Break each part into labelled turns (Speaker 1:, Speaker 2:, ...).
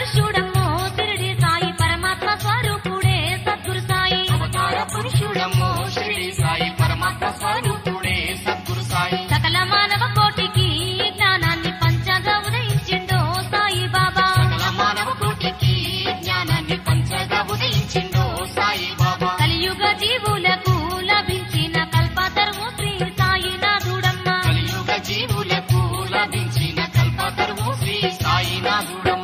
Speaker 1: పురుషుడమ్మో తిరిడి సాయి పరమాత్మ స్వరూపుడే సద్గురు సాయి
Speaker 2: అవతార పురుషుడమ్మో షిరిడి సాయి పరమాత్మ స్వరూపుడే సద్గురు సాయి
Speaker 1: సకల మానవ కోటికి జ్ఞానాన్ని పంచగా ఉదయించిండో సాయి బాబా
Speaker 2: సకల మానవ కోటికి జ్ఞానాన్ని పంచగా ఉదయించిండో సాయి బాబా
Speaker 1: కలియుగ జీవులకు లభించిన కల్పతరువు శ్రీ సాయినాథుడమ్మ
Speaker 2: కలియుగ జీవులకు లభించిన కల్పతరువు శ్రీ సాయినాథుడమ్మ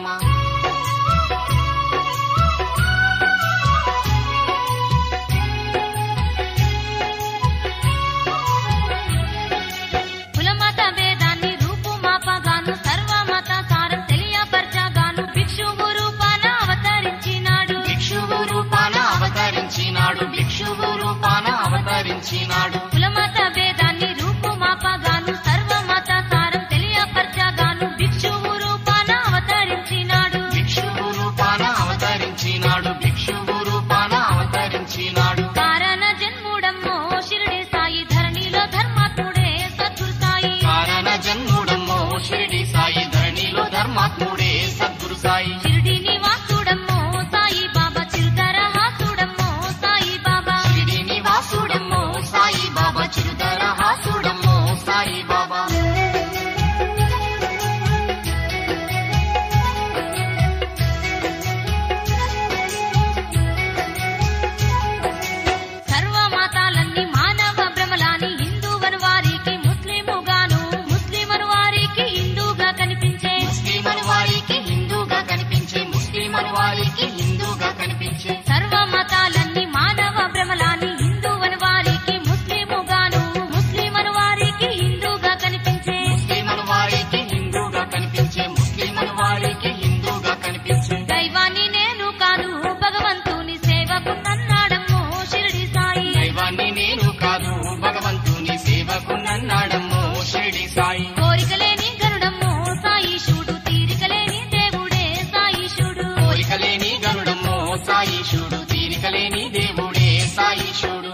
Speaker 1: కులమత భేదాన్ని రూపుమాపగాను సర్వమత సారం తెలియపరచగాను భిక్షువు రూపాన అవతరించినాడు
Speaker 2: భిక్షువు రూపాన అవతరించినాడు భిక్షువు రూపాన అవతరించినాడు
Speaker 1: కులమత భేదాన్ని రూపుమాపగాను సర్వమత సారం తెలియపరచగాను భిక్షువు రూపాన అవతరించినాడు
Speaker 2: భిక్షువు రూపాన అవతరించినాడు భిక్షువు రూపాన అవతరించినాడు
Speaker 1: కారణ జన్ముడమ్మో షిరిడి సాయి ధరణిలో ధర్మాత్ముడే సద్గురు సాయి
Speaker 2: కారణ జన్ముడమ్మో షిరిడి సాయి ధరణిలో ధర్మాత్ముడే సద్గురు సాయి
Speaker 1: షిరిడి నివాసుడమ్మో సాయి బాబా చిరుతరహాసుడమ్మో సాయి బాబా
Speaker 2: షిరిడి నివాసుడమ్మో సాయి బాబా చిరుతర హాసుడమ్మో సాయి బాబా
Speaker 1: సర్వ మతాలన్నీ మానవ భ్రమలాని హిందూవను వారికి ముస్లిముగాను ముస్లిమను వారికి హిందూగా కనిపించే
Speaker 2: ముస్లిమన్ వారికి హిందూగా కనిపించే ముస్లిమన్ వారికి హిందూగా కనిపించే
Speaker 1: సర్వ మతాలన్నీ మానవ భ్రమలాని హిందూవను వారికి ముస్లిముగాను ముస్లిమను వారికి హిందూగా కనిపించే
Speaker 2: ముస్లిమన్ వారికి హిందూగా కనిపించే ముస్లిమన్ వారికి హిందూగా కనిపించే
Speaker 1: దైవాన్ని నేను కాదు భగవంతుని సేవకు నన్నాడమ్మో షిరిడి సాయి
Speaker 2: దైవాన్ని నేను కాదు భగవంతుని సేవకు నన్నాడమ్మో షిరిడి సాయి
Speaker 1: కోరికలేని గరుడమ్మో సాయిషుడు తీరికలేని దేవుడే సాయిషుడు
Speaker 2: కోరికలేని గరుడమ్మో సాయిషుడు తీరికలేని దేవుడే సాయిషుడు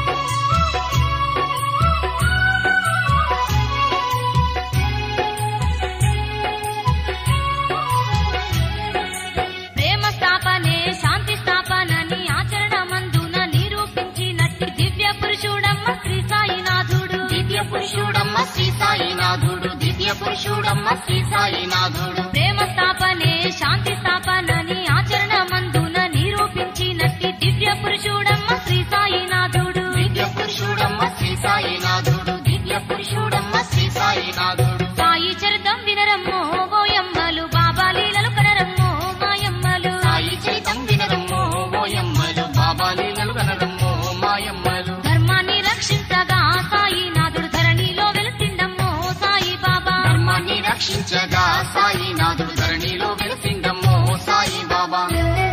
Speaker 1: ప్రేమ స్థాపనే శాంతి స్థాపనని ఆచరణ మందున నిరూపించినట్టి దివ్య పురుషుడమ్మ శ్రీ సాయినాథుడు
Speaker 2: దివ్య పురుషుడమ్మ శ్రీ సాయినాథుడు దివ్య పురుషుడమ్మ శ్రీ సాయినాథుడు
Speaker 1: ప్రేమ స్థాపనే శాంతి స్థాపనని ఆచరణ మందున నిరూపించినట్టి దివ్య పురుషుడమ్మ శ్రీ సాయినాథుడు
Speaker 2: దివ్య పురుషుడమ్మ శ్రీ సాయినాథుడు దివ్య పురుషుడమ్మ శ్రీ సాయినాథుడు
Speaker 1: సాయి చరితం వినరమ్మో ఓయమ్మలు బాబా లీలలు కనరమ్మో మాయమ్మలు
Speaker 2: సాయి చైతం వినరమ్మో ఓయమ్మలు బాబా లీలలు కనరమ్మో మాయమ్మలు
Speaker 1: ధర్మాన్ని రక్షించగా సాయినాథుడు ధరణిలో వెలుసిండమ్మో సాయి బాబా
Speaker 2: ధర్మాన్ని రక్షించగా సాయినాథుడు ధరణిలో వెలిసిందమ్మో సాయి బాబా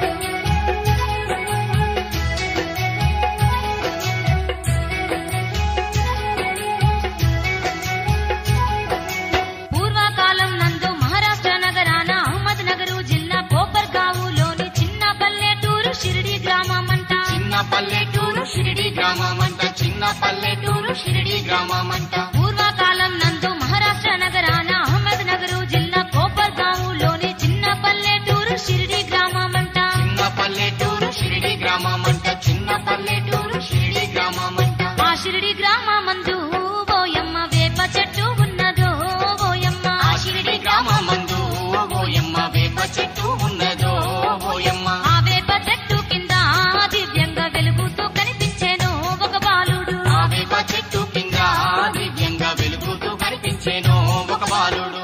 Speaker 1: పూర్వకాలం నందు మహారాష్ట్ర నగరాన అహ్మద్ నగరు జిల్లా కోపర్గావులోని చిన్న పల్లెటూరు షిరిడి గ్రామమంట
Speaker 2: చిన్న పల్లెటూరు షిరిడి గ్రామమంట చిన్న పల్లెటూరు షిరిడి గ్రామమంట
Speaker 1: పూర్వకాలం నందు మహారాష్ట్ర నగరాన అహ్మద్ నగరు జిల్లా కోపర్గావులోని చిన్న పల్లెటూరు షిరిడి గ్రామమంట
Speaker 2: చిన్న పల్లెటూరు షిరిడి గ్రామమంట చిన్న పల్లెటూరు షిరిడి గ్రామమంట
Speaker 1: ఆ షిరిడి గ్రామమందు ఓయమ్మ వేప చెట్టు ఉన్నదో ఓయమ్మ
Speaker 2: ఆ షిరిడి గ్రామమందు ఓయమ్మ వేప చెట్టు ఉన్నదో ఓయమ్మ
Speaker 1: ఆ వేప చెట్టు కింద దివ్యంగా వెలుగుతూ కనిపించేను ఒక బాలుడు
Speaker 2: ఆ వేప చెట్టు కింద దివ్యంగా వెలుగుతూ కనిపించేను ఒక బాలుడు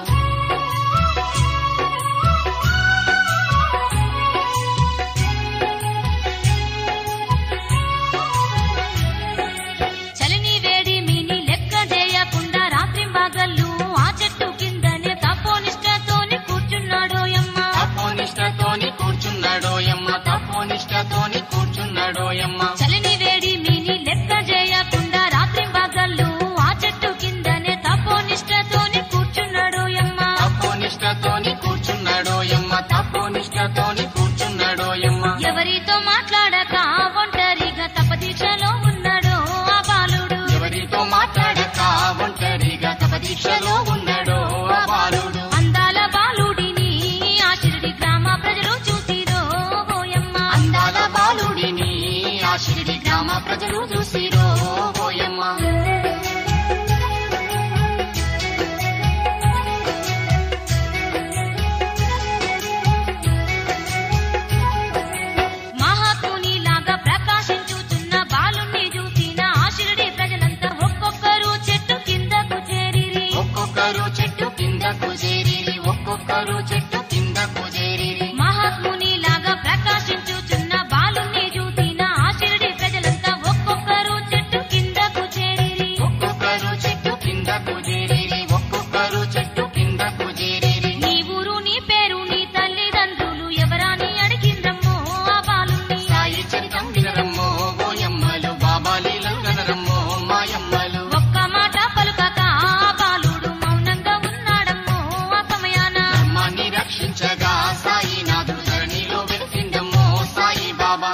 Speaker 1: చలిని వేడి మీని లెక్క చేయకుండా రాత్రింబాగళ్ళు ఆ చెట్టు కిందనే తపోనిష్టతోని కూర్చున్నాడోయమ్మ
Speaker 2: తపోనిష్టతోని కూర్చున్నాడోయమ్మ తపోనిష్టతోని కూర్చున్నాడోయమ్మ
Speaker 1: చలిని వేడి మీని లెక్క చేయకుండా రాత్రింబాగళ్ళు ఆ చెట్టు కిందనే తపోనిష్టతోని కూర్చున్నాడోయమ్మ
Speaker 2: ప్రజలు చూసిరో ఓయమ్మ
Speaker 1: మహాత్ముని లాగా ప్రకాశించుచున్న బాలుణ్ణి చూసిన ఆశిరుడి ప్రజలంతా ఒక్కొక్కరు చెట్టు కిందకు చేరిరి
Speaker 2: ఒక్కొక్కరు చెట్టు కిందకు చేరిరి ఒక్కొక్కరు చెట్టు కిందకు చేరిరి
Speaker 1: మహాత్ముని లాగా ప్రకాశించుచున్న బాలుణ్ణి చూసిన ఆశిరుడి ప్రజలంతా ఒక్కొక్కరు చెట్టు కిందకు చేరిరి
Speaker 2: ఒక్కొక్కరు చెట్టు కిందకు చేరిరి ఒక్కొక్కరు చెట్టు కిందకు చేరిరి
Speaker 1: నీ ఊరు నీ పేరు నీ తల్లిదండ్రులు ఎవరాని అడిగిండ్రమ్మో ఆ బాలుణ్ణి
Speaker 2: సాయి చరితం వినరమ్మో ఓయమ్మలు బాబా లీలలు గనరమ్మో మాయమ్మలు
Speaker 1: ఒక్క మాట పలుకక ఆ బాలుడు మౌనంగా ఉన్నాడమ్మో ఆ సమయాన
Speaker 2: ధర్మాన్ని రక్షించగా సాయి నాథుడు ధరణిలో వెలిసిందమ్మో సాయి బాబా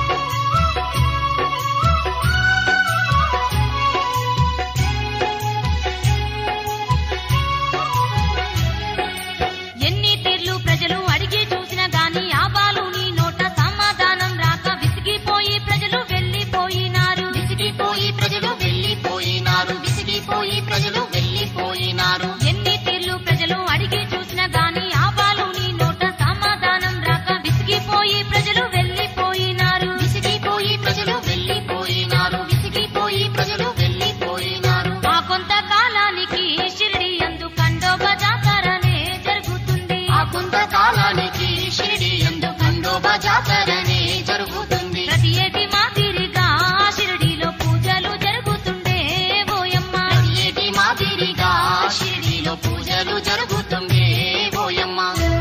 Speaker 1: ఎన్ని తీర్లు ప్రజలు అడిగి చూసినా గాని ఆ బాలుని నోట సమాధానం రాక విసిగిపోయి ప్రజలు వెళ్లిపోయినారు
Speaker 2: విసిగిపోయి ప్రజలు వెళ్ళిపోయినారు విసిగిపోయి ప్రజలు వెళ్ళిపోయినారు
Speaker 1: ఎన్ని తీర్లు ప్రజలు అడిగి చూసినా గాని ఆ బాలుని నోట సమాధానం రాక విసిగిపోయి ప్రజలు వెళ్లిపోయినారు
Speaker 2: విసిగిపోయి ప్రజలు వెళ్ళిపోయినారు విసిగిపోయి ప్రజలు వెళ్ళిపోయినారు
Speaker 1: ఆ కొంతకాలానికి షిరిడి అందు కండోబ జాతరనే జరుగుతుంది
Speaker 2: ఆ కొంతకాలానికి షిరిడి ఎందు ఖండోబ జాతరనే జరుగుతుంది
Speaker 1: ప్రతి ఏటి మాదిరిగా ఆ షిరిడిలో పూజలు జరుగుతుండే ఓయమ్మ
Speaker 2: ఏటి మాదిరిగా షిరిడిలో పూజలు జరుగుతుంది ఓయమ్మ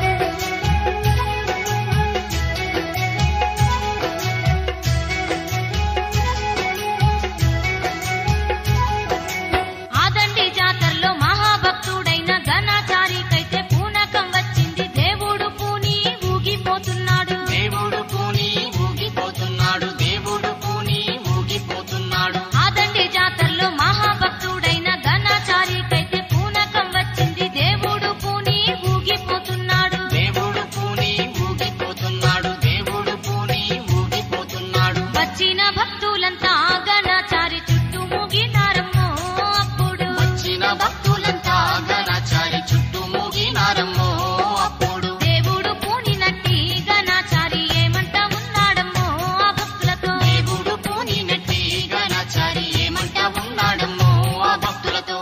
Speaker 1: ఆదండి జాతరలో మహాభక్తుడైన ఘనాచారికైతే పూనకం వచ్చింది దేవుడు పూని ఊగిపోతున్నాడు
Speaker 2: దేవుడు పూని ఊగిపోతున్నాడు దేవుడు పూని ఊగిపోతున్నాడు
Speaker 1: ఆదండి జాతరలో మహాభక్తుడైన ఘనాచారికైతే పూనకం వచ్చింది దేవుడు పూని ఊగిపోతున్నాడు
Speaker 2: దేవుడు పూని ఊగిపోతున్నాడు దేవుడు పూని ఊగిపోతున్నాడు
Speaker 1: వచ్చిన భక్తులంతా ఘనాచారి చుట్టూ మూగినారమ్మో అప్పుడు
Speaker 2: వచ్చిన భక్తులంతా గణచారి చుట్టూ మూగినారమ్మో అప్పుడు
Speaker 1: దేవుడు పూనినట్టి ఘనాచారి ఏమంట ఉన్నాడమ్మో ఆ భక్తులతో
Speaker 2: దేవుడు పూని నెట్టి గణచారి ఏమంట ఉన్నాడమ్మో ఆ భక్తులతో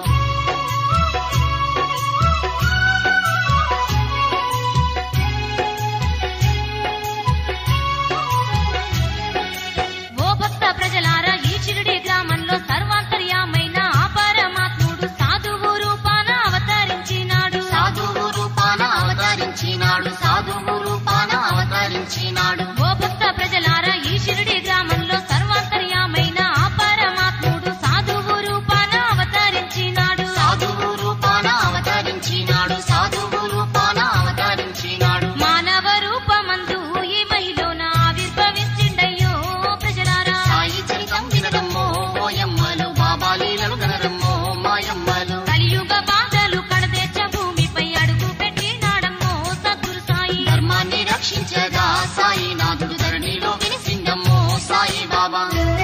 Speaker 1: ఓ భక్త ప్రజలారా ఈ చిరుడి గ్రామంలో సర్వాంతర్యామైన ఆ పరమాత్ముడు సాధువు రూపాన అవతరించినాడు
Speaker 2: సాధువు రూపాన అవతరించినాడు సాధువు రూపాన అవతరించినాడు
Speaker 1: ఓ భక్త ప్రజలారా ఈ షిరిడి గ్రామంలో సర్వాంతర్యామైన ఆ పరమాత్ముడు సాధువు రూపాన అవతరించినాడు
Speaker 2: సాధువు రూపాన అవతరించినాడు సాధువు రూపాన అవతరించినాడు
Speaker 1: మానవ రూపమందు ఈ మహిలోన ఆవిర్భవించిండయ్యో ప్రజలారా
Speaker 2: సాయి చరితం వినరమ్మో ఓయమ్మలు బాబా లీలలు గనరమ్మో మాయమ్మలు
Speaker 1: కలియుగ బాధలు కడదేచ్చ భూమిపై అడుగు పెట్టినాడమ్మో సద్గురు సాయి
Speaker 2: ధర్మాన్ని రక్షించగా సాయి నాథుడు ధరణిలో వెలిసిందమ్మో సాయి బాబా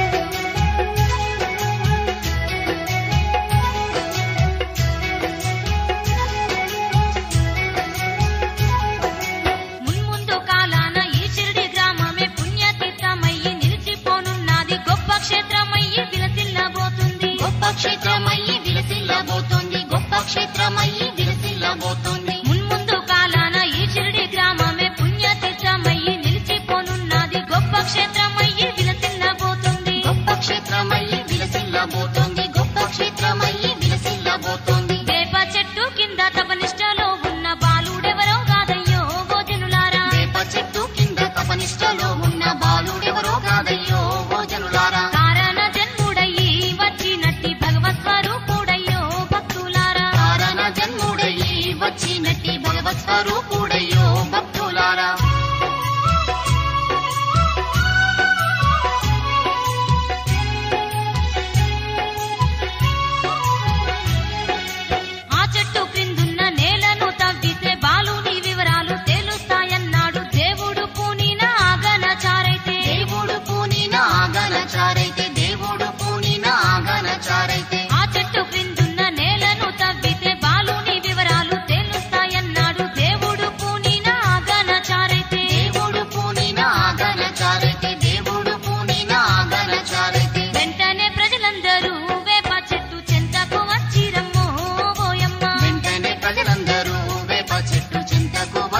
Speaker 1: మున్ముందు కాలాన ఈ షిరిడి గ్రామమే పుణ్యతీర్థమయ్యి నిలిచిపోనున్నది గొప్ప క్షేత్రమయ్యి విలసిల్లబోతుంది
Speaker 2: గొప్ప క్షేత్రమయ్యి విలసిల్లబోతోంది గొప్ప క్షేత్రమయ్యి విలసిల్లబోతోంది
Speaker 1: మున్ముందు కాలాన ఈ షిరిడి గ్రామమే పుణ్యతీర్థమయ్యి నిలిచిపోనున్నది గొప్ప క్షేత్రమయ్యి విలసిల్లబోతుంది
Speaker 2: గొప్ప క్షేత్రమయ్యి విలసిల్లబోతోంది గొప్ప క్షేత్రమయ్యి విలసిల్లబోతోంది
Speaker 1: వేప చెట్టు కింద తపనిష్టలో ఉన్న బాలుడెవరో కాదయ్యో భోజనులారా
Speaker 2: వేప చెట్టు కింద తపనిష్టలో ఉన్న బాలుడెవరో కాదయ్యో భోజనులారా
Speaker 1: కారణ జన్ముడయ్యి వచ్చినట్టి భగవత్ స్వరూపుడయ్యో భక్తులారా
Speaker 2: కారణ జన్ముడయ్యి వచ్చినట్టి భగవత్ స్వరూపుడయ్యో భక్తులారా
Speaker 1: ఆ చెట్టు క్రిందున్న నేలను తవ్వితే బాలుని వివరాలు తెలుస్తాయన్నాడు దేవుడు పూనిన ఆగనచారైతే
Speaker 2: దేవుడు పూనిన ఆగనచారైతే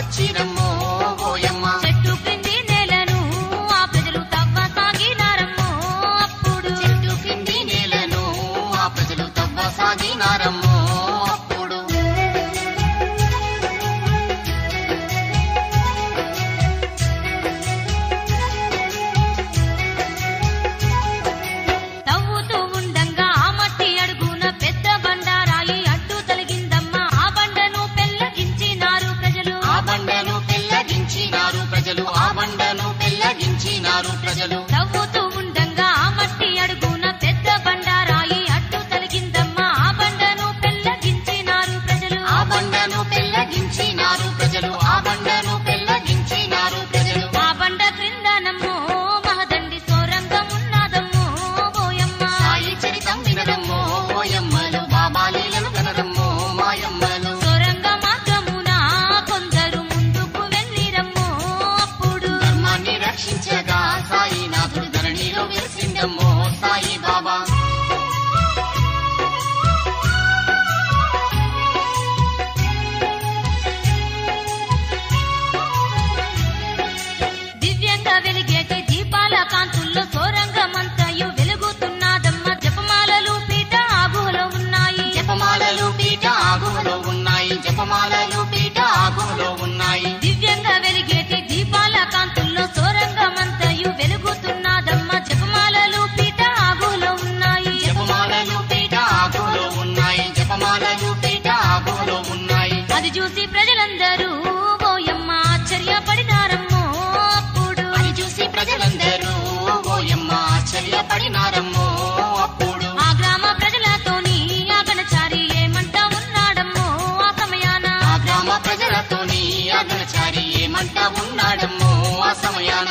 Speaker 2: వచ్చిరమ్మో ఓయమ్మ
Speaker 1: చెట్టు క్రింది నేలను ఆ ప్రజలు తవ్వసాగినారమ్మో అప్పుడు
Speaker 2: చెట్టు కింది నేలను ఆ ప్రజలు తవ్వసాగినారమ్మో అప్పుడు
Speaker 1: తవ్వుతూ ఉండంగా ఆ మట్టి అడుగున పెద్ద బండారాయి అడ్డు తొలగిందమ్మా ఆ బండను పెల్లగించినారు ప్రజలు
Speaker 2: ఆ బండను పెల్లగించినారు ప్రజలు ఆ బండను పెల్లగించినారు ప్రజలు
Speaker 1: తవ్వుతూ ఉండంగా ఆ మట్టి అడుగున పెద్ద బండారాయి అడ్డు తొలగిందమ్మా ఆ బండను పెల్లగించినారు ప్రజలు
Speaker 2: ఆ బండను పెల్లగించినారు ప్రజలు ఆ బండను పెల్లగించినారు ప్రజలు
Speaker 1: ఆ బండ క్రిందనమ్మో మహదండి సోరంగం ఉన్నదమ్మో ఓయమ్మ
Speaker 2: సాయి చరితం వినరమ్మో ఓయమ్మలు బాబాలీలను గనరమ్మో మాయమ్మలు
Speaker 1: సొరంగ మార్గమున కొందరు ముందుకు వెళ్ళిరమ్మో అప్పుడు
Speaker 2: ధర్మాన్ని రక్షించగా సాయినాథుడు ధరణిలో వెలిసిందమ్మో సాయి బాబా
Speaker 1: దివ్యంగా వెలిగేటి దీపాల కాంతుల్లో సోరంగమంతయు వెలుగుతున్నదమ్మ జపమాలలు పీట ఆగులో ఉన్నాయి
Speaker 2: జపమాలలు పీట ఆగులో ఉన్నాయి జపమాలలు పీట ఆగులో ఉన్నాయి
Speaker 1: దివ్యంగా వెలిగేటి దీపాల కాంతుల్లో సోరంగమంతయు వెలుగుతున్నదమ్మ జపమాలలు పీట ఆగులో ఉన్నాయి
Speaker 2: జపమాలలు పీట ఆగులో ఉన్నాయి జపమాలలు పీట ఆగులో ఉన్నాయి
Speaker 1: అది చూసి ప్రజలందరూ ఓయమ్మ ఆశ్చర్యపడినారమ్మో అప్పుడు
Speaker 2: అది చూసి ప్రజలందరూ ఓయమ్మ ఆశ్చర్యపడినారమ్మో అప్పుడు
Speaker 1: ఆ గ్రామ ప్రజలతోని ఆగనచారి ఏమంటా ఉన్నాడమ్మో ఆ సమయాన
Speaker 2: ఆ గ్రామ ప్రజలతోని అగనచారి ఏమంటా ఉన్నాడమ్మో ఆ సమయాన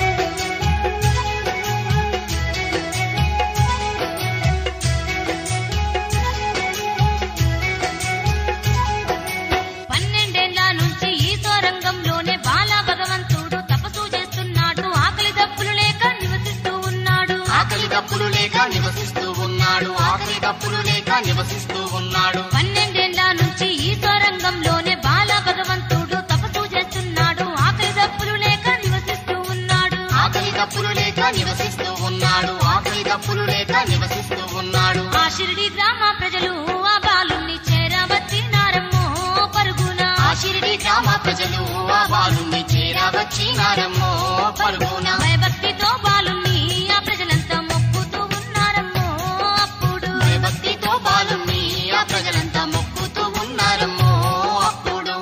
Speaker 1: పన్నెండేళ్ల నుంచి ఈ సోరంగంలోనే బాల భగవంతుడు తపస్సు చేస్తున్నాడు ఆకలి దప్పులు లేక నివసిస్తూ ఉన్నాడు
Speaker 2: ఆకలి దప్పులు లేక నివసిస్తూ ఉన్నాడు ఆకలి దప్పులు లేక నివసిస్తూ ఉన్నాడు
Speaker 1: పన్నెండేళ్ల నుంచి ఈ సోరంగంలోనే బాల భగవంతుడు తపస్సు చేస్తున్నాడు ఆకలి దప్పులు లేక నివసిస్తూ ఉన్నాడు
Speaker 2: ఆకలి దప్పులు లేక నివసిస్తూ ఉన్నాడు ఆకలి దప్పులు లేక నివసిస్తూ ఉన్నాడు
Speaker 1: ఆ షిరిడి గ్రామ ప్రజలు ఆ బాలుని చేరవచ్చినారమ్మో పరుగున
Speaker 2: ఆ షిరిడి గ్రామ ప్రజలు ఆ బాలుని చేరవచ్చినారమ్మో పరుగున
Speaker 1: భయభక్తితో బాలుని ఆ ప్రజలంతా మొక్కుతూ ఉన్నారమ్మో అప్పుడు
Speaker 2: భక్తితో బాలుని ఆ ప్రజలంతా మొక్కుతూ ఉన్నారమ్మో అప్పుడు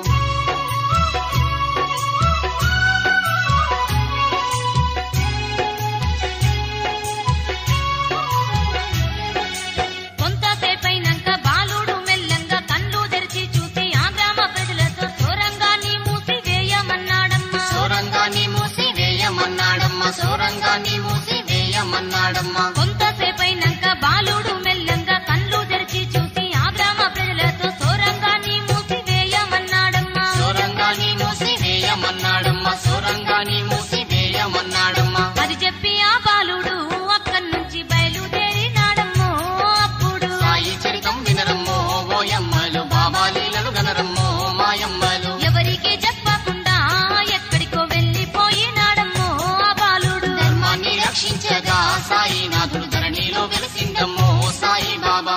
Speaker 1: కొంతసేపైనాక బాలుడు మెల్లంగా కళ్ళు తెరిచి చూసి ఆ గ్రామ ప్రజలతో సోరంగాన్ని మూసి వేయమన్నాడమ్మా
Speaker 2: సోరంగాన్ని మూసి వేయమన్నాడమ్మ సోరంగాన్ని మూసి వేయమన్నాడమ్మ
Speaker 1: కొంతసేపైనాక బాలుడు మెల్లంగా కళ్ళు తెరిచి చూసి ఆ గ్రామ ప్రజలతో సోరంగాన్ని మూసి వేయమన్నాడమ్మా
Speaker 2: సోరంగాన్ని మూసి వేయమన్నాడమ్మ సోరంగాన్ని మూసి వేయమన్నాడమ్మ
Speaker 1: అది చెప్పి ఆ బాలుడు అక్కడి నుంచి బయలుదేరినాడమ్మో అప్పుడు
Speaker 2: సాయి చరితం వినరమ్మో ఓయమ్మలు బాబాలీలలు గనరమ్మో మాయమ్మలు
Speaker 1: ఎవరికి చెప్పకుండా ఎక్కడికో వెళ్ళిపోయినాడమ్మో ఆ బాలుడు
Speaker 2: ధర్మాన్ని రక్షించగా సాయినాథుడు ధరణిలో వెలిసిందమ్మో సాయి బాబా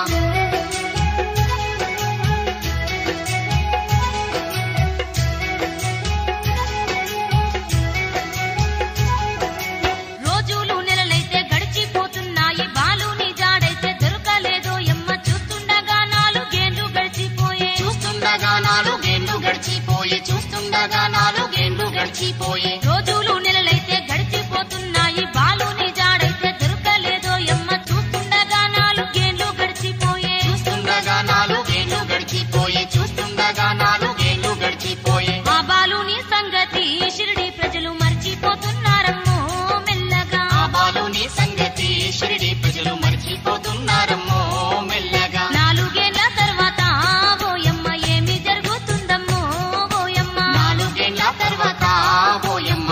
Speaker 1: రోజులు నెలలైతే గడిచిపోతున్నాయి బాలుని జాడైతే దొరకలేదో ఎమ్మ చూస్తుండగా నాలుగేండ్లు గడిచిపోయే
Speaker 2: చూస్తుండగా నాలుగేండ్లు గడిచిపోయే చూస్తుండగా నాలుగేండ్లు గడిచిపోయే
Speaker 1: రోజులు నెలలైతే గడిచిపోతున్నాయి బాలుని జాడైతే దొరకలేదో ఎమ్మ చూస్తుండగా నాలుగేండ్లు గడిచిపోయే
Speaker 2: చూస్తుండగా నాలుగేండ్లు గడిచిపోయే చూస్తుండగా నాలుగేండ్లు గడిచిపోయే
Speaker 1: ఆ బాలుని సంగతి షిరిడి ప్రజలు మర్చిపోతున్నారమ్మో మెల్లగా
Speaker 2: ఆ బాలుని సంగతి షిరిడి ప్రజలు మర్చిపోతున్నారమ్మో మెల్లగా
Speaker 1: నాలుగేళ్ల తర్వాత ఓయమ్మ ఏమి జరుగుతుందమ్మో ఓయమ్మ
Speaker 2: నాలుగేండ్ల తర్వాత ఓయమ్మ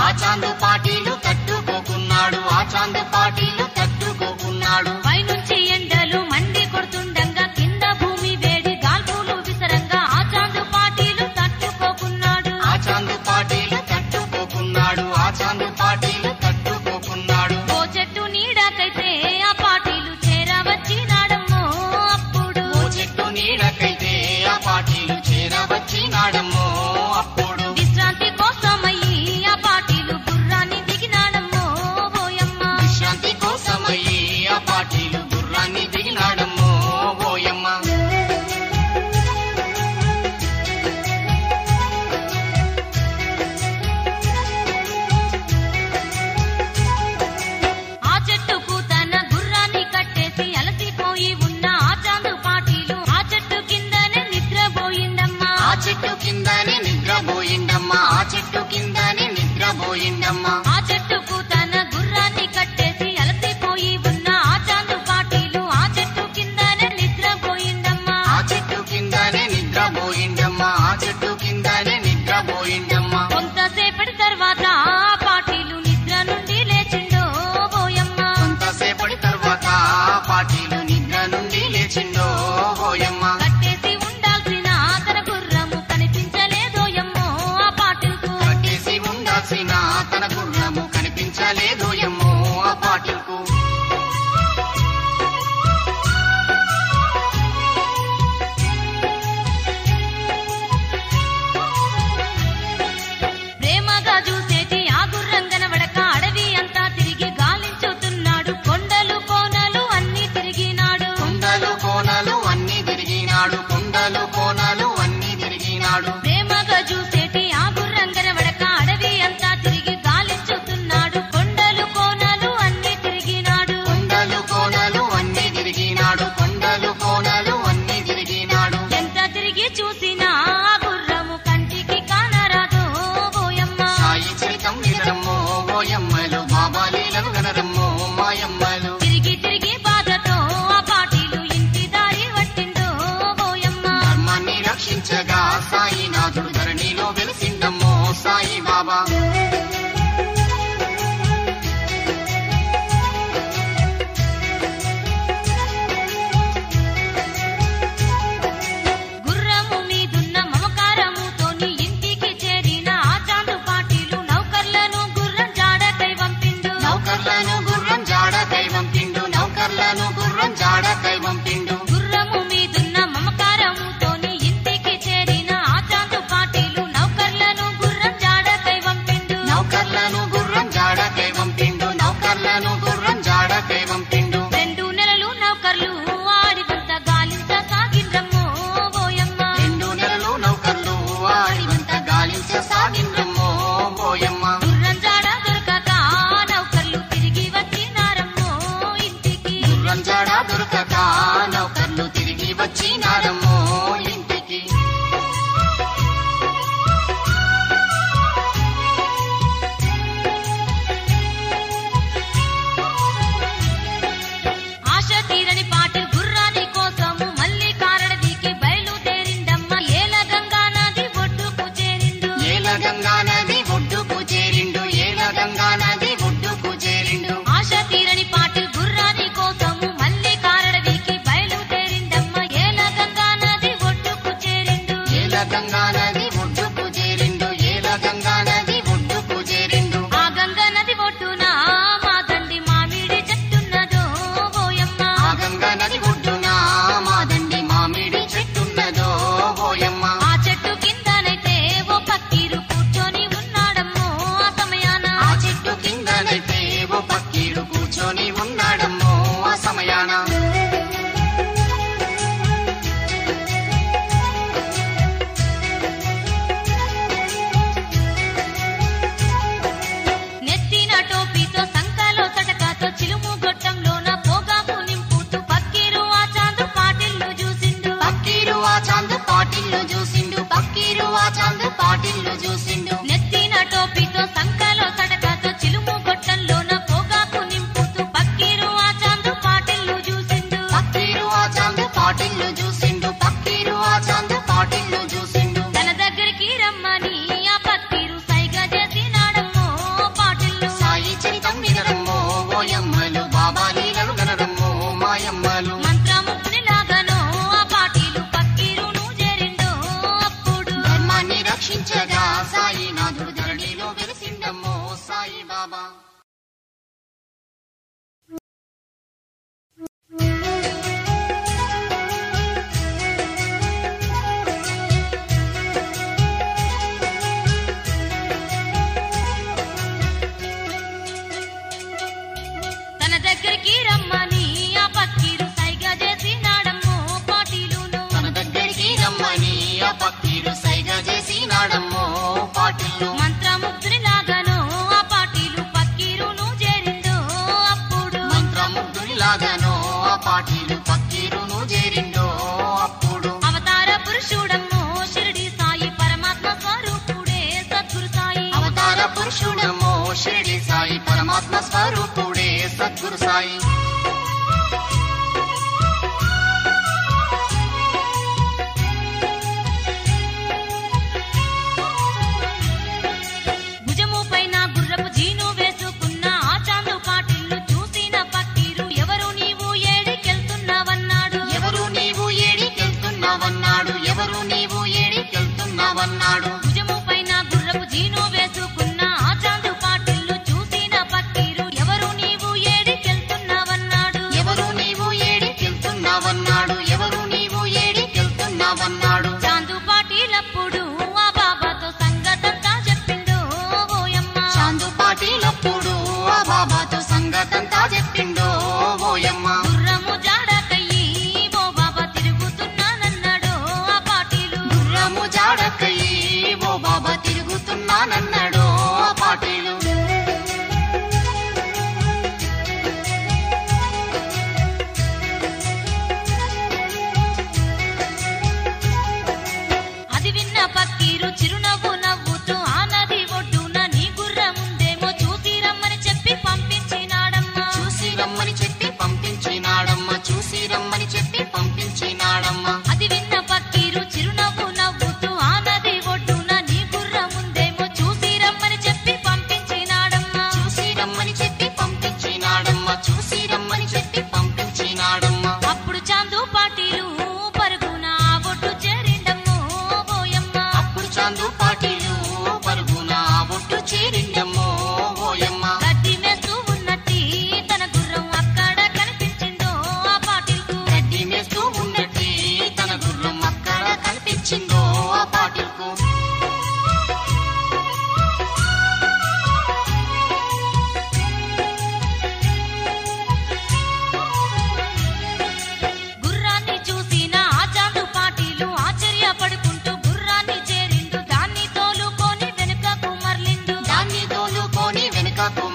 Speaker 2: చాందు పాటీలు తట్టుకోకున్నాడు ఆ చాందు పాటీలు తట్టుకోకున్నాడు
Speaker 1: పైనుంచి ఎండలు మండి కొడుతుండగా కింద భూమి వేడి గాల్పులు విసరంగా ఆ చాందు పాటీలు తట్టుకోకున్నాడు
Speaker 2: ఆ చాందు పాటీలు తట్టుకోకున్నాడు ఆ చాందు పాటీలు తట్టుకోకున్నాడు
Speaker 1: ఓ చెట్టు నీడకైతే ఆ పాటీలు చేరవచ్చినాడమ్మో అప్పుడు
Speaker 2: ఓ చెట్టు నీడకైతే ఆ పాటీలు చేరవచ్చినాడమ్మో అప్పుడు
Speaker 1: విశ్రాంతి కోసమయ్యి ఆ పాటీలు గుర్రాన్ని దిగినాడమ్మో ఓయమ్మ
Speaker 2: విశ్రాంతి కోసమయ్యి ఆ పాటీలు గుర్రాన్ని దిగినాడమ్మో ఓయమ్మ
Speaker 1: ఆ చెట్టుకు తన గుర్రాన్ని కట్టేసి అలసిపోయి ఉన్న ఆ చాందు పాటీలు ఆ చెట్టు కిందనే నిద్రపోయిందమ్మా
Speaker 2: ఆ చెట్టు కిందనే నిద్రపోయిండమ్మా ఆ చెట్టు కిందనే నిద్రపోయిండమ్మా
Speaker 1: ఆ చెట్టుకు తన గుర్రాన్ని కట్టేసి అలసిపోయి ఉన్న ఆ చాందు పాటీలు ఆ చెట్టు కిందనే నిద్రపోయిందమ్మా
Speaker 2: ఆ చెట్టు కిందనే నిద్రపోయిండమ్మా ఆ చెట్టు కిందనే నిద్రపోయిండమ్మా
Speaker 1: కొంతసేపటి తర్వాత ఆ పాటీలు నిద్ర నుండి లేచిండో బోయమ్మ
Speaker 2: కొంతసేపటి తర్వాత ఆ పాటీలు నిద్ర నుండి లేచిండో ఓయమ్మ
Speaker 1: కట్టేసి ఉండాల్సిన తన గుర్రము కనిపించలేదోయమ్మో ఆ పాటలకు
Speaker 2: కట్టేసి ఉండాల్సిన తన గుర్రము కనిపించలేదు ఎమ్మో ఆ పాటిల్కు
Speaker 1: ప్రేమగా చూసేటి ఆ గుర్రం కనబడక అడవి అంతా తిరిగి గాలించుతున్నాడు కొండలు కోనలు అన్ని తిరిగినాడు
Speaker 2: కొండలు కోనలు అన్ని తిరిగినాడు కొండలు కోనలు అన్ని తిరిగినాడు
Speaker 1: ప్రేమగా చూసేటి ఆ గుర్రం కనబడక అడవి అంతా తిరిగి గాలించుతున్నాడు కొండలు కోనలు అన్ని తిరిగినాడు
Speaker 2: కొండలు కోనలు అన్ని తిరిగినాడు కొండలు కోనలు అన్ని తిరిగినాడు
Speaker 1: ఎంత తిరిగి చూసినా ఆ గుర్రము కంటికి కానరాదు ఓయమ్మ
Speaker 2: సాయి చరితం వినరమ్మో ఓయమ్మలు బాబా లీలను గనరమ్మో మాయమ్మలు
Speaker 1: తిరిగి తిరిగి బాధతో ఆ పాటీలు ఇంటి దారి పట్టిందో ఓయమ్మ
Speaker 2: ధర్మాన్ని రక్షించగా సాయినాథుడు ధరణిలో వెలిసిండమ్మో సాయి బాబా
Speaker 1: గుర్రము మీదున్న మమకారముతోని ఇంటికి చేరిన ఆ చాందు పాటీలు నౌకర్లను గుర్రం జాడకై పంపిండు
Speaker 2: నౌకర్లను గుర్రం జాడ దైవం పిండు నౌకర్లను గుర్రం జాడ దైవం పిండు
Speaker 1: గుర్రము మీదున్న మమకారముతోని ఇంటికి చేరిన ఆ చాందు పాటీలు నౌకర్లను గుర్రం జాడకై పంపిండు
Speaker 2: నౌకర్లను గుర్రం జాడ దైవం పిండు నౌకర్లను గుర్రం జాడ దైవం పిండు
Speaker 1: రెండు నెలలు నౌకర్లు ఆడివంత గాలింత సాగిండ్రమ్మో ఓయమ్మ
Speaker 2: రెండు నెలలు నౌకర్లు వాడివంత గాలించసాగిండ్రమ్మో పోయమ్మ
Speaker 1: గుర్రం జాడ దొరకక నౌకర్లు తిరిగి వచ్చినారమ్మో ఇంటికి
Speaker 2: గుర్రం జాడ దొరకక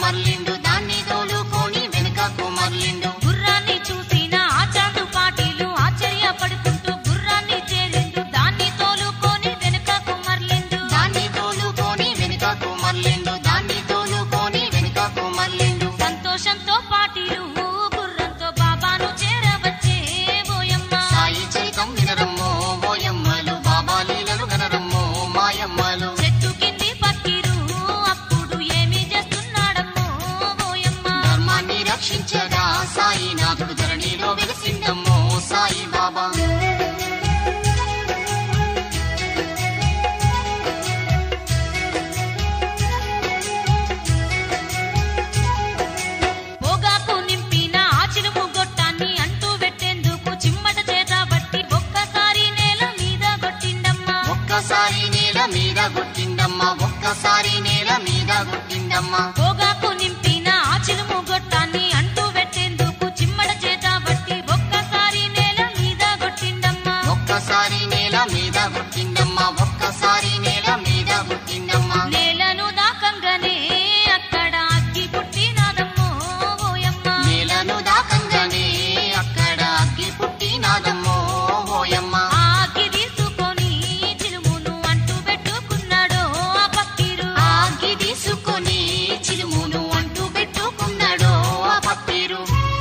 Speaker 2: మర్లిండు దాన్ని తోలుకొని వెనుకకు మర్లిండు
Speaker 1: గుర్రాన్ని చూసిన ఆచాందు పాటీలు ఆశ్చర్యపడుకుంటూ గుర్రాన్ని చేరిండు దాన్ని తోలుకొని వెనుకకు మర్లిండు
Speaker 2: దాన్ని తోలుకొని వెనుకకు మర్లిండు దాన్ని తోలుకొని వెనుకకు మర్లిండు
Speaker 1: సంతోషంతో పాటీలు గుర్రంతో బాబాను చేరవచ్చే ఓయమ్మ
Speaker 2: సాయి చరితం వినరమ్మో ఓయమ్మలు బాబా లీలలు గనరమ్మో మాయమ్మలు
Speaker 1: చెట్టు కింది పక్కిరు అప్పుడు ఏమి చేస్తున్నాడమ్మో ఓయమ్మ
Speaker 2: ధర్మాన్ని రక్షించగా సాయినాథుడు ధరణిలో వెలిసిందమ్మో సాయి బాబా
Speaker 1: పొగాకు నింపిన ఆచిలుము గొట్టాన్ని అంటూ పెట్టేందుకు చిమ్మట చేత బట్టి ఒక్కసారి నేల మీద కొట్టిండమ్మా
Speaker 2: ఒక్కసారి నేల మీద కొట్టిందమ్మా ఒక్కసారి నేల మీద కొట్టిందమ్మా
Speaker 1: పొగాకు నింపిన ఆచిలుము గొట్టాన్ని అంటూ పెట్టేందుకు చిమ్మట చేత బట్టి ఒక్కసారి నేల మీద కొట్టిండమ్మా
Speaker 2: ఒక్కసారి నేల మీద కొట్టిందమ్మా ఒక్కసారి నేల మీద కొట్టిందమ్మా
Speaker 1: నేలను దాకంగానే అక్కడ అగ్గి పుట్టినాదమ్మో ఓయమ్మ
Speaker 2: నేలను దాకంగానే అక్కడ అగ్గి పుట్టినాదమ్మో ఓయమ్మ
Speaker 1: ఆ అగ్గి తీసుకొని చిలుమును అంటూ పెట్టుకున్నాడో ఆ పక్కిరు
Speaker 2: ఆ అగ్గి తీసుకొని చిలుమును అంటూ పెట్టుకున్నాడో ఆ పప్పీరు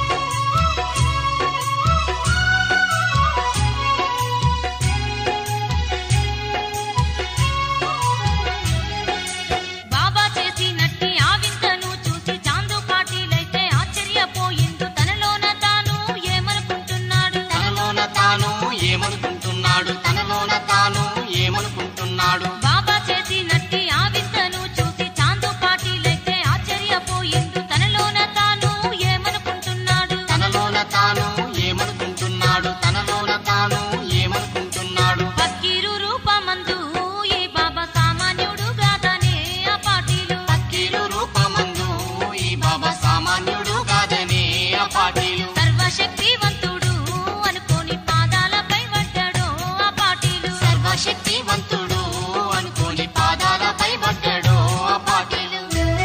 Speaker 1: బాబా చేసినట్టి ఆ వింతను చూసి చాందు పాటీలైతే ఆశ్చర్యపోయిండు తనలోన తాను ఏమనుకుంటున్నాడు
Speaker 2: తనలోన తాను ఏమనుకుంటున్నాడు తనలోన తాను ఏమనుకుంటున్నాడు
Speaker 1: బాబా చేసినట్టి ఆ వింతను చూసి చాందు పాటీలైతే ఆశ్చర్యపోయిండు తనలోన తాను ఏమనుకుంటున్నాడు
Speaker 2: తనలోన తాను ఏమనుకుంటున్నాడు తనలోన తాను ఏమనుకుంటున్నాడు
Speaker 1: పక్కీరు రూపమందు ఈ బాబా సామాన్యుడు కాదనే ఆ పాటీలు
Speaker 2: పక్కీరు రూపమందు ఈ బాబా సామాన్యుడు కాదనే ఆ పాటీలు
Speaker 1: సర్వశక్తివంతుడు అనుకోని పాదాలపై పడ్డాడు ఆ పాటీలు
Speaker 2: సర్వశక్తివంతుడు అనుకోని పాదాలపై పడ్డాడు ఆ పాటీలు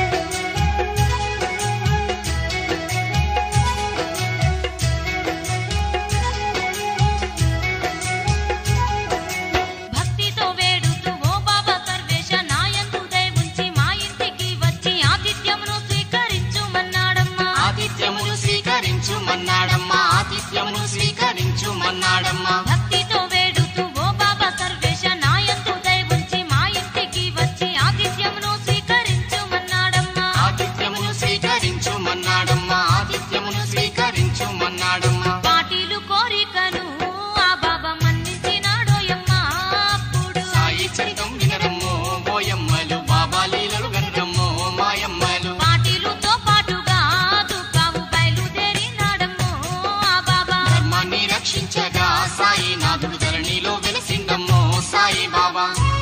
Speaker 1: భక్తితో వేడుతూ ఓ బాబా సర్వేశ నాయందు ఉంచి మా ఇంటికి వచ్చి ఆతిథ్యమును స్వీకరించుమన్నాడమ్మా
Speaker 2: ఆతిథ్యమును స్వీకరించుమన్నాడమ్మా ఆతిథ్యమును స్వీకరించుమన్నాడమ్మా
Speaker 1: భక్తితో వేడుతూ ఓ బాబా సర్వేశ నాయందు ఉంచి మా ఇంటికి వచ్చి ఆతిథ్యమును స్వీకరించుమన్నాడమ్మా
Speaker 2: ఆతిథ్యమును స్వీకరించుమన్నాడమ్మా ఆతిథ్యమును స్వీకరించుమన్నాడమ్మా
Speaker 1: పాటీలు కోరికను ఆ బాబా మన్నించినాడోయమ్మా అప్పుడు
Speaker 2: సాయి చరితం వినరమ్మో ఓయమ్మలు బాబా లీలలు గనరమ్మో మాయమ్మలు
Speaker 1: పాటీలుతో పాటుగా దుఃఖావు బయలుదేరినాడమ్మో ఆ బాబా
Speaker 2: ధర్మాన్ని రక్షించగా సాయినాథుడు ధరణిలో వెలిసిందమ్మో సాయి బాబా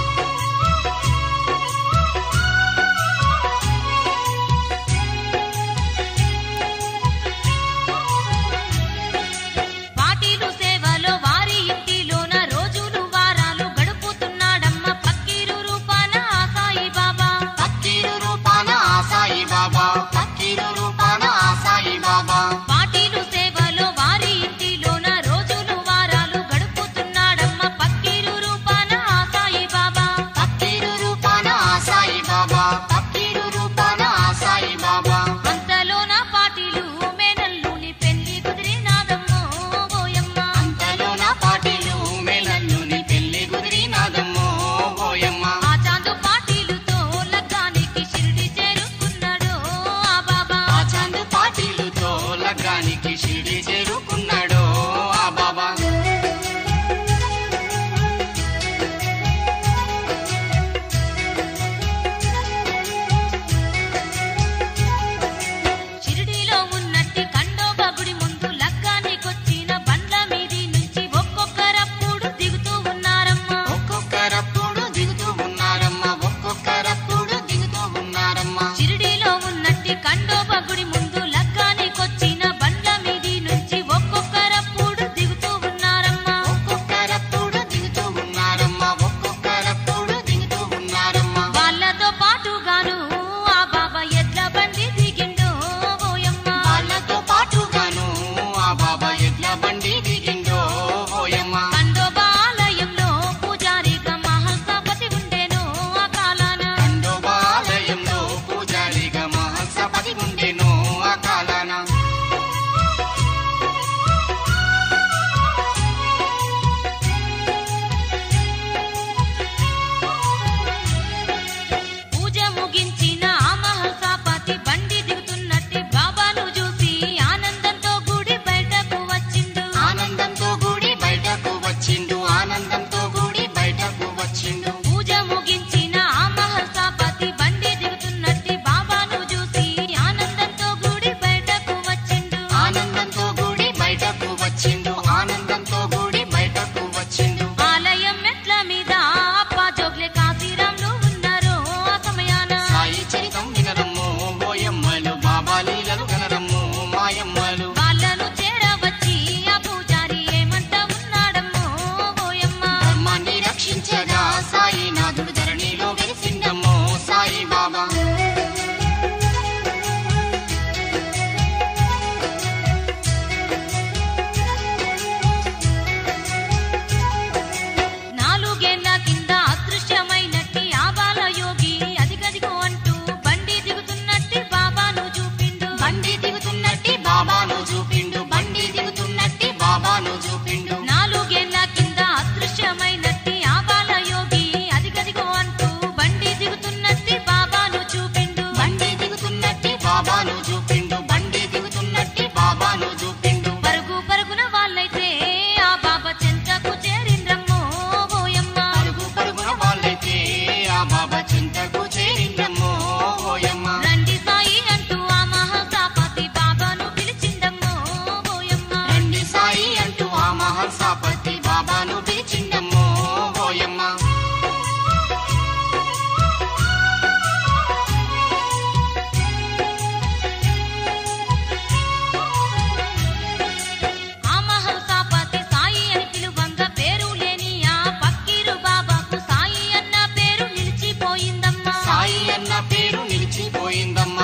Speaker 1: పాటీలు సేవలో వారి ఇంటిలోన రోజులు వారాలు గడుపుతున్నాడమ్మ పక్కీరు రూపాన ఆ సాయి బాబా
Speaker 2: పక్కీరు రూపాన ఆ సాయి బాబా పక్కీరు రూపాన ఆ సాయి బాబా
Speaker 1: పాటీలు సేవలో వారి ఇంటిలోన రోజులు వారాలు గడుపుతున్నాడమ్మ పక్కీరు రూపాన ఆ సాయి బాబా
Speaker 2: పక్కీరు రూపాన ఆ సాయి బాబా పక్కీరు రూపాన ఆ సాయి బాబా
Speaker 1: అంతలోన పాటీలు మేనల్లుని పెళ్లి కుదిరినాదమ్మో ఓయమ్మ
Speaker 2: అంతలోన పాటీలు మేళల్లుని పెళ్లి కుదిరినాదమ్మో ఓయమ్మ
Speaker 1: ఆ చాందు పాటీలుతో లగ్గానికి షిరిడి చేరుకున్నాడు ఆ బాబా
Speaker 2: ఆ చాందు పాటీలుతో లగ్గానికి షిరిడి చేరుకున్నాడో ఆ బాబా
Speaker 1: షిరిడీలో ఉన్నట్టి కండోబా గుడి ముందు లగ్గానికొచ్చిన బండ్ల మీది నుంచి ఒక్కొక్కరప్పుడు దిగుతూ ఉన్నారమ్మా
Speaker 2: ఒక్కొక్కరప్పుడు దిగుతూ ఉన్నారమ్మా ఒక్కొక్కరప్పుడు దిగుతూ ఉన్నారమ్మా
Speaker 1: షిరిడీలో ఉన్నట్టి కండోబా గుడి ముందు లగ్గానికొచ్చిన బండ్ల మీది నుంచి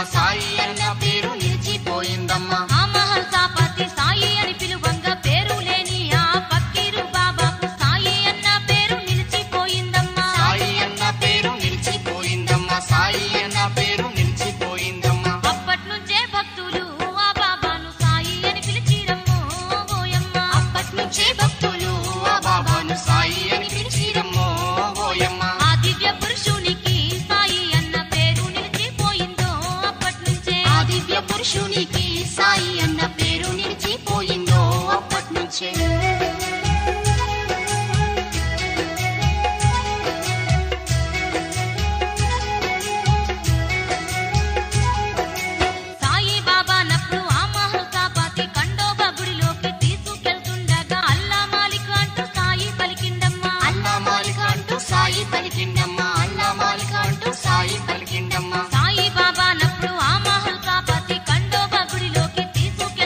Speaker 2: సాయి అన్న పేరు నిలిచిపోయిందమ్మా
Speaker 1: ఆ మహల్సాపతి సాయి అని పిలువంగా పేరు లేని ఆ ఫకీరు బాబాకు సాయి అన్న పేరు నిలిచిపోయిందమ్మా
Speaker 2: సాయి అన్న పేరు నిలిచిపోయిందమ్మా సాయి అన్న పేరు నిలిచిపోయిందమ్మా
Speaker 1: అప్పటి నుంచే భక్తులు ఆ బాబాను సాయి అని పిలిచిరమ్మో ఓయమ్మ
Speaker 2: అప్పటి నుంచే భక్తులు ఆ బాబాను సాయి అని పిలిచిరమ్మో ఓయమ్మ
Speaker 1: ఆ దివ్య పురుషునికి సాయి అన్న పేరు నిలిచిపోయిందో అప్పటి నుంచే
Speaker 2: ఆ దివ్య పురుషునికి సాయి అన్న పేరు నిలిచిపోయిందో అప్పటి నుంచే
Speaker 1: సాయి బాబా నప్పుడు ఆ మహల్సాపతి కండోబా గుడిలోకి తీసుకెళ్తుండగా అల్లా మాలిక్ అంటూ సాయి పలికిండమ్మా
Speaker 2: అల్లా మాలిక అంటూ సాయి పలికిండమ్మా అల్లా మాలిక అంటూ సాయి పలికిండమ్మా
Speaker 1: సాయి బాబా నప్పుడు ఆ మహల్సాపతి కండోబా గుడిలోకి తీసుకెళ్తుండగా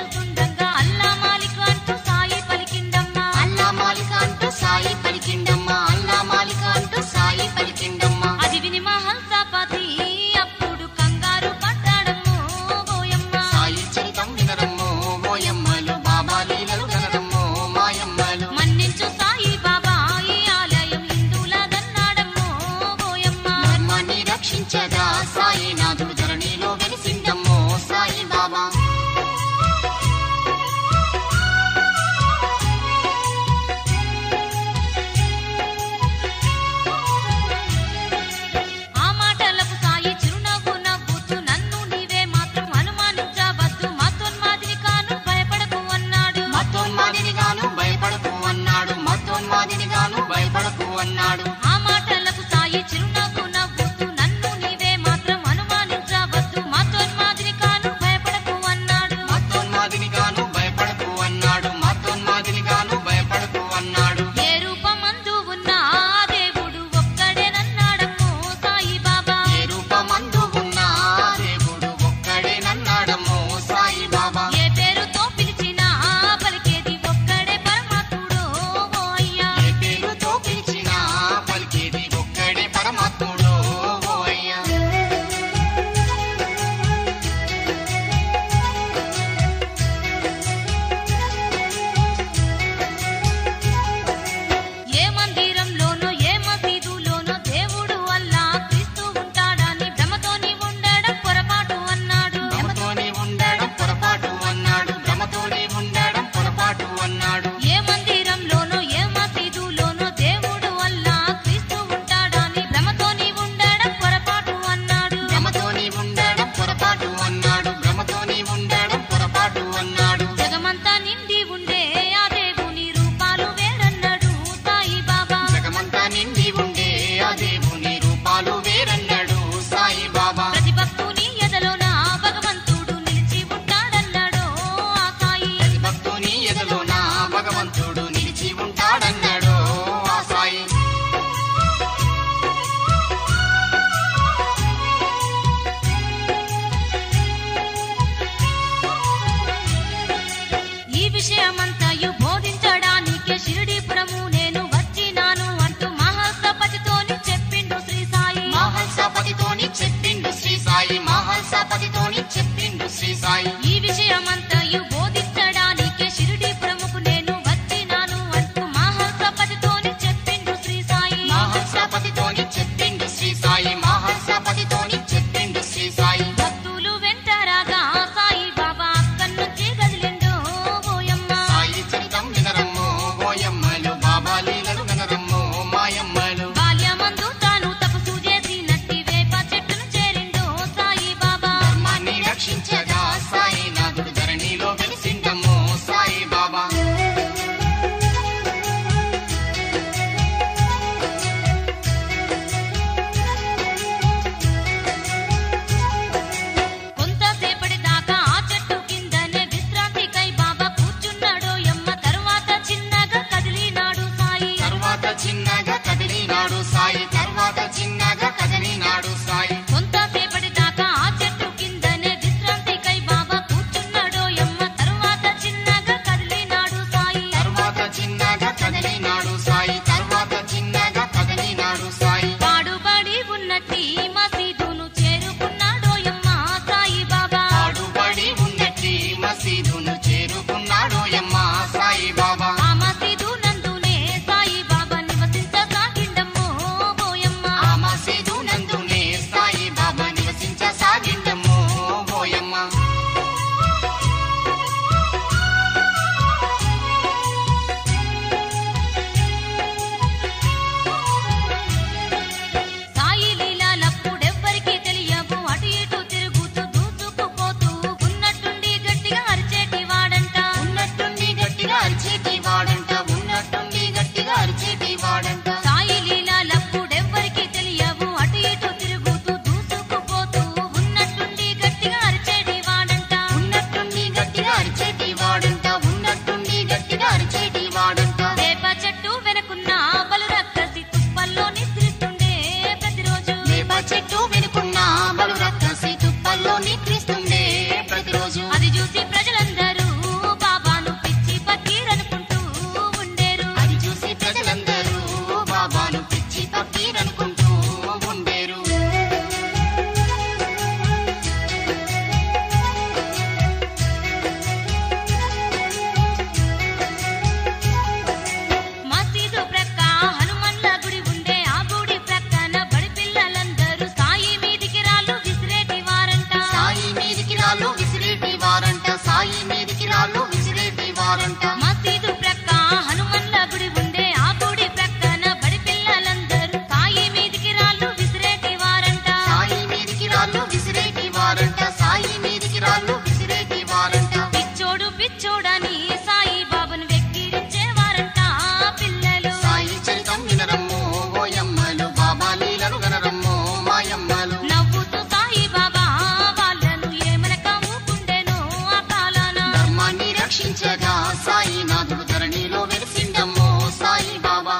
Speaker 2: రాళ్ళు విసిరేటి వారంట సాయి మీదికి రాళ్ళు విసిరేటి వారంట
Speaker 1: మసీదు ప్రక్క హనుమన్ల గుడి ఉండే ఆ గుడి ప్రక్కన బడి పిల్లలందరూ సాయి మీదికి రాళ్ళు విసిరేటి వారంట
Speaker 2: సాయి మీదికి రాళ్ళు విసిరేటి వారంట సాయి మీదికి రాళ్ళు విసిరేటి వారంట
Speaker 1: పిచ్చోడు పిచ్చోడని సాయి బాబాను వెక్కిరించేవారంట ఆ పిల్లలు
Speaker 2: సాయి చరితం వినరమ్మో ఓయమ్మలు బాబా లీలను గనరమ్మో మాయమ్మలు
Speaker 1: నవ్వుతూ సాయి బాబా వాళ్ళను ఏమనక ఊకుండెను ఆ కాలాన
Speaker 2: ధర్మాన్ని రక్షించగా సాయి నాథుడు ధరణిలో వెలిసిండమ్మో సాయి బాబా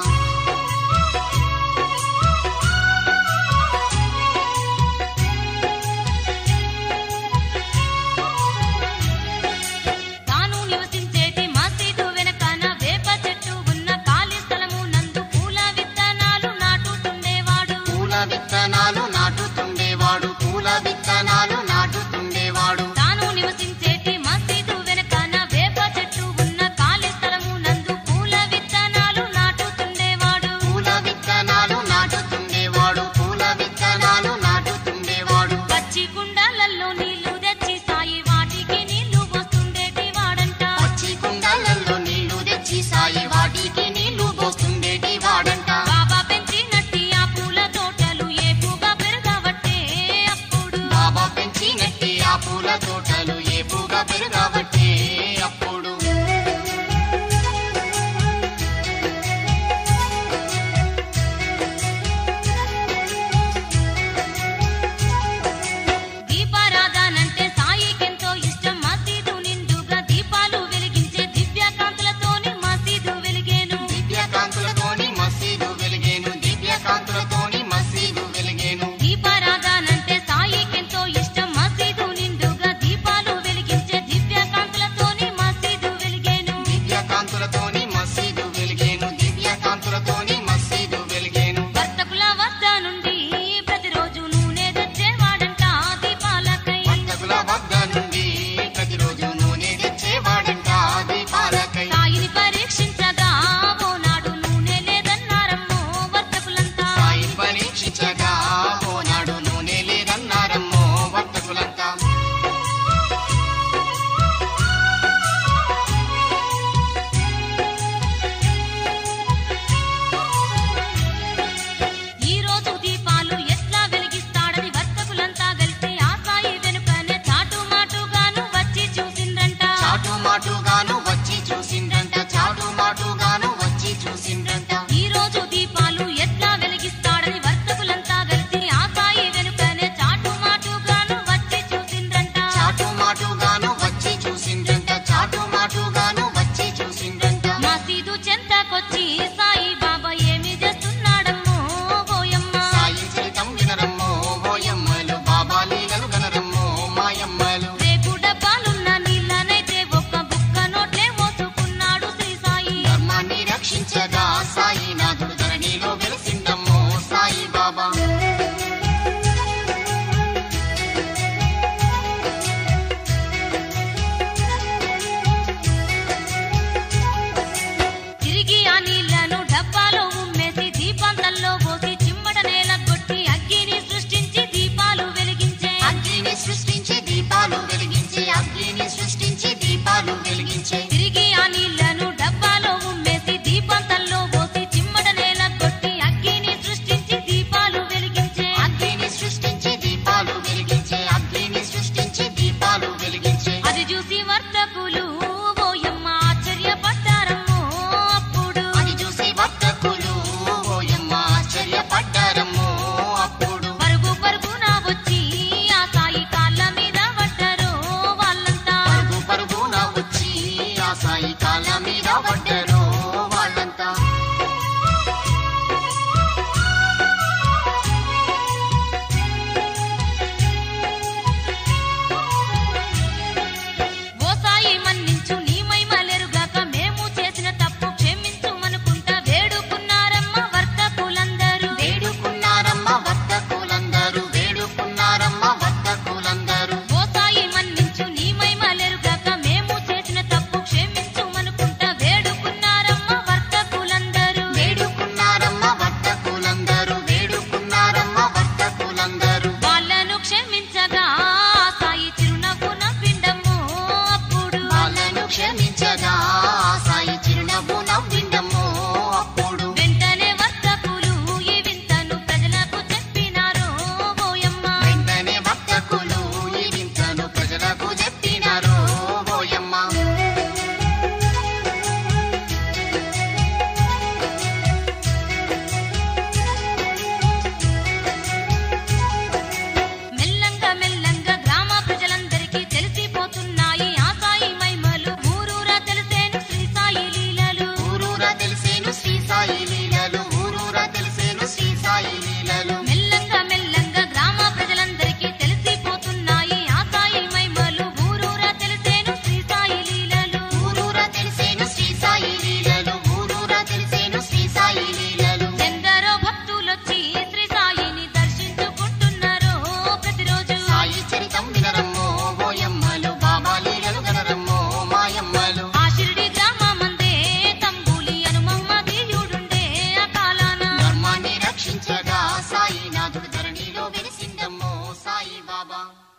Speaker 1: తాను నివసించేటి మసీదు వెనకాన వేప చెట్టు ఉన్న ఖాళీ స్థలము నందు పూల విత్తనాలు నాటుతుండేవాడు
Speaker 2: పూల విత్తనాలు నాటుతుండేవాడు పూల విత్తనాలు నాటుతుండేవాడు
Speaker 1: తాను నివసించేటి మసీదు వెనకాన వేప చెట్టు ఉన్న ఖాళీ స్థలము నందు పూల విత్తనాలు నాటుతుండేవాడు
Speaker 2: పూల విత్తనాలు నాటుతుండేవాడు పూల విత్తనాలు నాటుతుండేవాడు
Speaker 1: పచ్చి కుండలలో నీళ్లు తెచ్చి సాయి వాటికి నీళ్లు పోస్తుండేటి వాడంట
Speaker 2: పచ్చి కుండలలో నీళ్లు తెచ్చి సాయి వాటికి నీళ్లు పోస్తుండేటి వాడంట
Speaker 1: బాబా పెంచినట్టి ఆ పూల తోటలు ఏపుగా పెరగబట్టే అప్పుడు
Speaker 2: బాబా పెంచినట్టి ఆ పూల తోటలు ఏపుగా పెరగబట్టే అప్పుడు
Speaker 1: దీపారాధనంటే సాయికెంతో ఇష్టం మసీదు నిండుగా దీపాలు వెలిగించే దివ్యకాంతులతోని మసీదు వెలిగేను
Speaker 2: దివ్యకాంతులతోని మసీదు వెలిగేను దివ్యకాంతులతోని మసీదు వెలిగేను
Speaker 1: దీపారాధనంటే సాయికెంతో ఇష్టం మసీదు నిండుగా దీపాలు వెలిగించే దివ్యకాంతులతోని మసీదు వెలిగేను
Speaker 2: దివ్యకాంతులతోని మసీదు వెలిగేను దివ్యకాంతులతోని మసీదు వెలిగేను
Speaker 1: వర్తకుల వద్ద నుండి ప్రతిరోజు నూనె తెచ్చేవాడంట దీపాలకై
Speaker 2: వర్తకుల వద్ద నుండి ప్రతిరోజు నూనె తెచ్చేవాడంట దీపాలకై
Speaker 1: సాయిని పరీక్షించగా ఓనాడు నూనె లేదన్నారమ్మో వర్తకులంతా
Speaker 2: సాయి పరీక్షించగా ఓనాడు నూనె లేదన్నారమ్మో వర్తకులంతా
Speaker 1: ఈ రోజు దీపాలు ఎట్లా వెలిగిస్తాడని వర్తకులంతా కలిసి ఆ సాయి వెనుకనే చాటు మాటుగాను వచ్చి చూసిండ్రంట
Speaker 2: చాటు మాటుగాను వచ్చి చూసిండ్రంట చాటు మాటుగాను వచ్చి చూసిండ్రంట
Speaker 1: ఈ రోజు దీపాలు ఎట్లా వెలిగిస్తాడని వర్తకులంతా కలిసి ఆ సాయి వెనుకనే చాటు మాటుగాను వచ్చి చూసిండ్రంట
Speaker 2: చాటు మాటుగాను వచ్చి చూసిండ్రంట చాటు మాటుగాను వచ్చి చూసిండ్రంట
Speaker 1: మసీదు చెంతకొచ్చి సాయి బాబా ఏమి చేస్తున్నాడమ్మో ఓయమ్మ
Speaker 2: సాయి చరితం వినరమ్మో ఓయమ్మలు బాబా లీలలు గనరమ్మో మాయమ్మలు
Speaker 1: రేపు డబ్బాలున్న నీళ్ళనైతే ఒక్క బుక్క నోట్లే మోసుకున్నాడు శ్రీ సాయి
Speaker 2: ధర్మాన్ని రక్షించగా సాయి నాథుడు ధరణిలో వెలిసిండమ్మో సాయి బాబా
Speaker 1: తిరిగి ఆ నీళ్లను డబ్బాలో ఉమ్మేసి దీపాంతంలో పోసి చిమ్మట నేల కొట్టి అగ్గిని సృష్టించి దీపాలు వెలిగించే
Speaker 2: అగ్నిని సృష్టించి దీపాలు వెలిగించి అగ్నిని